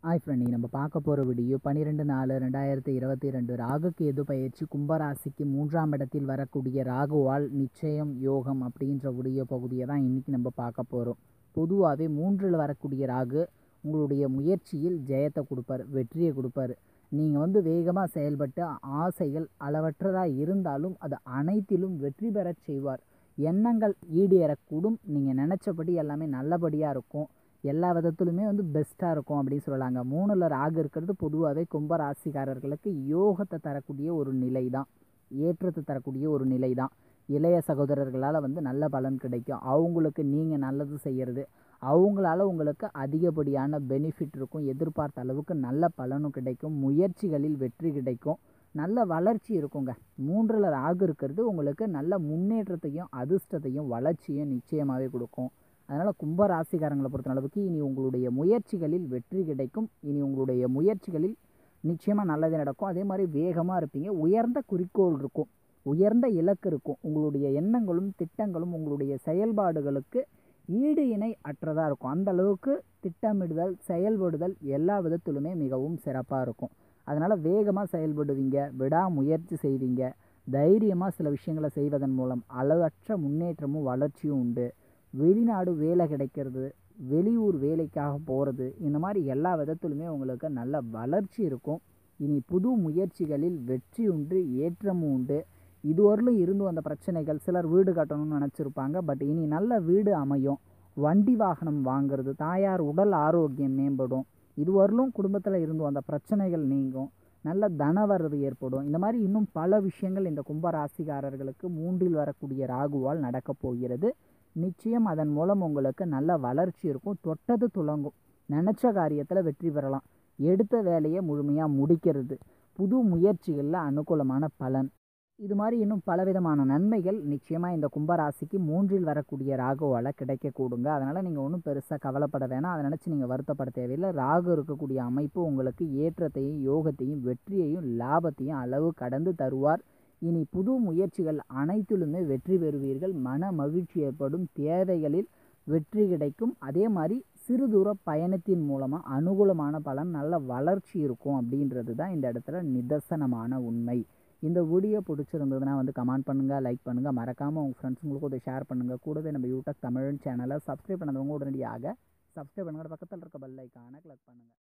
hi friend நம்ம பார்க்க போகிற வீடியோ பன்னிரெண்டு நாலு ரெண்டாயிரத்தி இருபத்தி ரெண்டு ராகுக்கு எது பயிற்சி கும்பராசிக்கு மூன்றாம் இடத்தில் வரக்கூடிய ராகுவால் நிச்சயம் யோகம் அப்படின்ற உடைய பகுதியை தான் இன்றைக்கி நம்ம பார்க்க போகிறோம் பொதுவாகவே மூன்றில் வரக்கூடிய ராகு உங்களுடைய முயற்சியில் ஜெயத்தை கொடுப்பார் வெற்றியை கொடுப்பார் நீங்கள் வந்து வேகமாக செயல்பட்டு ஆசைகள் அளவற்றதாக இருந்தாலும் அது அனைத்திலும் வெற்றி பெறச் செய்வார் எண்ணங்கள் ஈடேறக்கூடும் நீங்கள் நினச்சபடி எல்லாமே நல்லபடியாக இருக்கும் எல்லா விதத்துலையுமே வந்து பெஸ்ட்டாக இருக்கும் அப்படின்னு சொல்லலாங்க மூணில் ராகு இருக்கிறது பொதுவாகவே கும்ப ராசிக்காரர்களுக்கு யோகத்தை தரக்கூடிய ஒரு நிலை தான் ஏற்றத்தை தரக்கூடிய ஒரு நிலை தான் இளைய சகோதரர்களால் வந்து நல்ல பலன் கிடைக்கும் அவங்களுக்கு நீங்கள் நல்லது செய்கிறது அவங்களால உங்களுக்கு அதிகப்படியான பெனிஃபிட் இருக்கும் எதிர்பார்த்த அளவுக்கு நல்ல பலனும் கிடைக்கும் முயற்சிகளில் வெற்றி கிடைக்கும் நல்ல வளர்ச்சி இருக்குங்க மூன்றில் ராகு இருக்கிறது உங்களுக்கு நல்ல முன்னேற்றத்தையும் அதிர்ஷ்டத்தையும் வளர்ச்சியும் நிச்சயமாகவே கொடுக்கும் அதனால் கும்ப ராசிக்காரங்களை பொறுத்த அளவுக்கு இனி உங்களுடைய முயற்சிகளில் வெற்றி கிடைக்கும் இனி உங்களுடைய முயற்சிகளில் நிச்சயமாக நல்லது நடக்கும் அதே மாதிரி வேகமாக இருப்பீங்க உயர்ந்த குறிக்கோள் இருக்கும் உயர்ந்த இலக்கு இருக்கும் உங்களுடைய எண்ணங்களும் திட்டங்களும் உங்களுடைய செயல்பாடுகளுக்கு ஈடு இணை அற்றதாக இருக்கும் அந்த அளவுக்கு திட்டமிடுதல் செயல்படுதல் எல்லா விதத்திலுமே மிகவும் சிறப்பாக இருக்கும் அதனால் வேகமாக செயல்படுவீங்க விடாமுயற்சி செய்வீங்க தைரியமாக சில விஷயங்களை செய்வதன் மூலம் அளவற்ற முன்னேற்றமும் வளர்ச்சியும் உண்டு வெளிநாடு வேலை கிடைக்கிறது வெளியூர் வேலைக்காக போகிறது இந்த மாதிரி எல்லா விதத்துலையுமே உங்களுக்கு நல்ல வளர்ச்சி இருக்கும் இனி புது முயற்சிகளில் வெற்றி உண்டு ஏற்றமும் உண்டு இதுவரையிலும் இருந்து வந்த பிரச்சனைகள் சிலர் வீடு கட்டணும்னு நினச்சிருப்பாங்க பட் இனி நல்ல வீடு அமையும் வண்டி வாகனம் வாங்கிறது தாயார் உடல் ஆரோக்கியம் மேம்படும் இதுவரையிலும் குடும்பத்தில் இருந்து வந்த பிரச்சனைகள் நீங்கும் நல்ல தனவரவு ஏற்படும் இந்த மாதிரி இன்னும் பல விஷயங்கள் இந்த கும்ப ராசிக்காரர்களுக்கு மூன்றில் வரக்கூடிய ராகுவால் நடக்கப் போகிறது நிச்சயம் அதன் மூலம் உங்களுக்கு நல்ல வளர்ச்சி இருக்கும் தொட்டது துளங்கும் நினச்ச காரியத்தில் வெற்றி பெறலாம் எடுத்த வேலையை முழுமையாக முடிக்கிறது புது முயற்சிகளில் அனுகூலமான பலன் இது மாதிரி இன்னும் பலவிதமான நன்மைகள் நிச்சயமாக இந்த கும்பராசிக்கு மூன்றில் வரக்கூடிய ராகுவால் கிடைக்கக்கூடுங்க அதனால் நீங்கள் ஒன்றும் பெருசாக கவலைப்பட வேணாம் அதை நினச்சி நீங்கள் வருத்தப்பட தேவையில்லை ராகு இருக்கக்கூடிய அமைப்பு உங்களுக்கு ஏற்றத்தையும் யோகத்தையும் வெற்றியையும் லாபத்தையும் அளவு கடந்து தருவார் இனி புது முயற்சிகள் அனைத்திலுமே வெற்றி பெறுவீர்கள் மன மகிழ்ச்சி ஏற்படும் தேவைகளில் வெற்றி கிடைக்கும் அதே மாதிரி சிறு தூர பயணத்தின் மூலமாக அனுகூலமான பலன் நல்ல வளர்ச்சி இருக்கும் அப்படின்றது தான் இந்த இடத்துல நிதர்சனமான உண்மை இந்த வீடியோ பிடிச்சிருந்ததுன்னா வந்து கமெண்ட் பண்ணுங்கள் லைக் பண்ணுங்கள் மறக்காமல் உங்கள் ஃப்ரெண்ட்ஸுங்களுக்கு அதை ஷேர் பண்ணுங்கள் கூடவே நம்ம யூடியூப் தமிழ் சேனலை சப்ஸ்கிரைப் பண்ணாதவங்க உடனடியாக சப்ஸ்கிரைப் பண்ணுங்கள் பக்கத்தில் இருக்க பெல் ஐக்கானை கிளிக் பண்ணுங்கள்